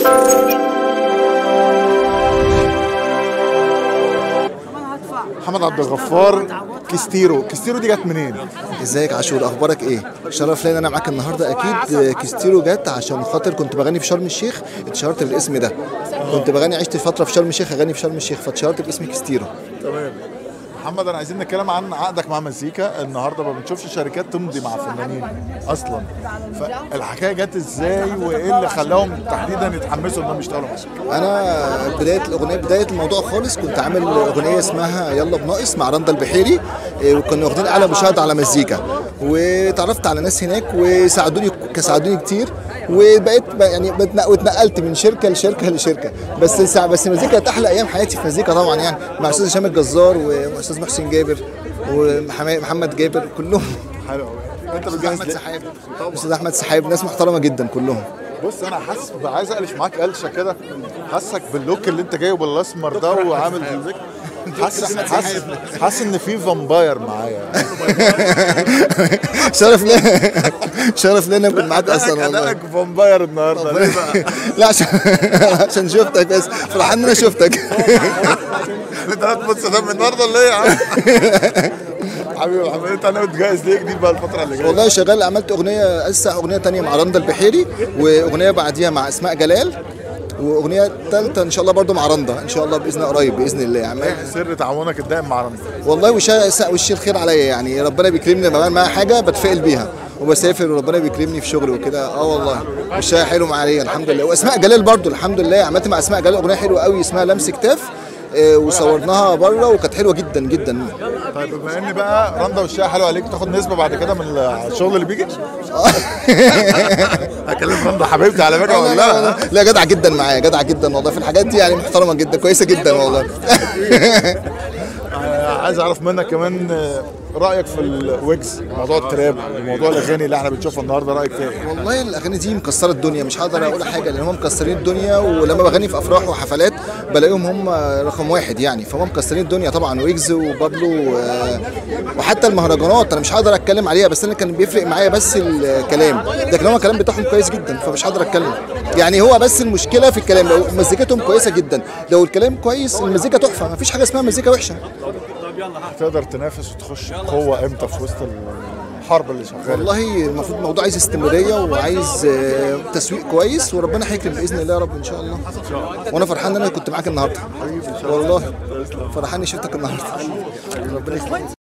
محمد عبد الغفار كيستيرو كيستيرو دي جت منين ازيك عاشور اخبارك ايه شرف لي ان انا معاك النهارده اكيد كيستيرو جت عشان خاطر كنت بغني في شرم الشيخ اتشهرت بالاسم ده كنت بغني عشت فتره في شرم الشيخ اغني في شرم الشيخ فاتشهرت باسم كيستيرو تمام محمد انا عايزين نتكلم عن عقدك مع مزيكا النهارده ما بنشوفش شركات تمضي مع فنانين اصلا فالحكايه جت ازاي وايه اللي خلاهم تحديدا يتحمسوا انهم يشتغلوا معاك انا بدايه الاغنيه بدايه الموضوع خالص كنت عامل اغنيه اسمها يلا بناقص مع رندا البحيري إيه، وكنا واخدين اعلى مشاهده على مزيكا وتعرفت على ناس هناك وساعدوني ساعدوني كتير وبقيت بقى- يعني بتنق- واتنقلت من شركه لشركه لشركه بس ساعة بس مزيكا كانت احلى ايام حياتي في مزيكا طبعا يعني مع استاذ هشام الجزار واستاذ محسن جابر ومحمد جابر كلهم حلو قوي انت بتجهز احمد ليه؟ سحاب استاذ احمد سحاب ناس محترمه جدا كلهم بص انا حاسس عايز اقلش معاك قلشه كده حاسك باللوك اللي انت جايبه الاسمر ده وعامل زي حاسس حاسس حاسس ان في فامباير معايا شرف لنا شرف لنا اكون معاك اصلا والله ادائك فامباير النهارده ليه بقى؟ لا عشان عشان شفتك بس فرحان ان انا شفتك انت هتبص ده من النهارده ولا ايه يا عم؟ حبيبي حبيبي انت انا متجهز ليه جديد بقى الفتره اللي جايه والله شغال عملت اغنيه لسه اغنيه تانية مع رندا البحيري واغنيه بعديها مع اسماء جلال واغنيه ثالثه ان شاء الله برضو مع رندا ان شاء الله باذن قريب باذن الله عمال ايه سر تعاونك الدائم مع رمزي والله وشا وش الخير عليا يعني ربنا بيكرمني لما بعمل معاها حاجه بتفائل بيها وبسافر وربنا بيكرمني في شغلي وكده اه والله وشها حلو معايا الحمد لله واسماء جلال برضو الحمد لله عملت مع اسماء جلال اغنيه حلوه قوي اسمها لمس كتاف آه، وصورناها بره وكانت حلوه جدا جدا طيب بما ان بقى رندا وشها حلو عليك تاخد نسبه بعد كده من الشغل اللي بيجي هكلم رندا حبيبتي على فكره لا, ولا لا, لا لا جدع جدا معايا جدع جدا والله في الحاجات دي يعني محترمه جدا كويسه جدا والله آه، عايز اعرف منك كمان آه، رايك في الويجز موضوع التراب وموضوع الاغاني اللي احنا بنشوفها النهارده رايك فيها ايه؟ والله الاغاني دي مكسره الدنيا مش هقدر اقول حاجه لان هم مكسرين الدنيا ولما بغني في افراح وحفلات بلاقيهم هم رقم واحد يعني فهم مكسرين الدنيا طبعا ويجز وبابلو و- وحتى المهرجانات انا مش هقدر اتكلم عليها بس انا كان بيفرق معايا بس الكلام لكن هم الكلام بتاعهم كويس جدا فمش هقدر اتكلم يعني هو بس المشكله في الكلام لو مزيكتهم كويسه جدا لو الكلام كويس المزيكا تحفه مفيش حاجه اسمها مزيكا وحشه تقدر تنافس وتخش بقوه امتى في وسط الحرب اللي شغاله والله المفروض الموضوع عايز استمراريه وعايز آه، تسويق كويس وربنا هيكرم باذن الله يا رب ان شاء الله وانا فرحان ان انا كنت معاك النهارده والله فرحان إني شفتك النهارده ربنا يكرمك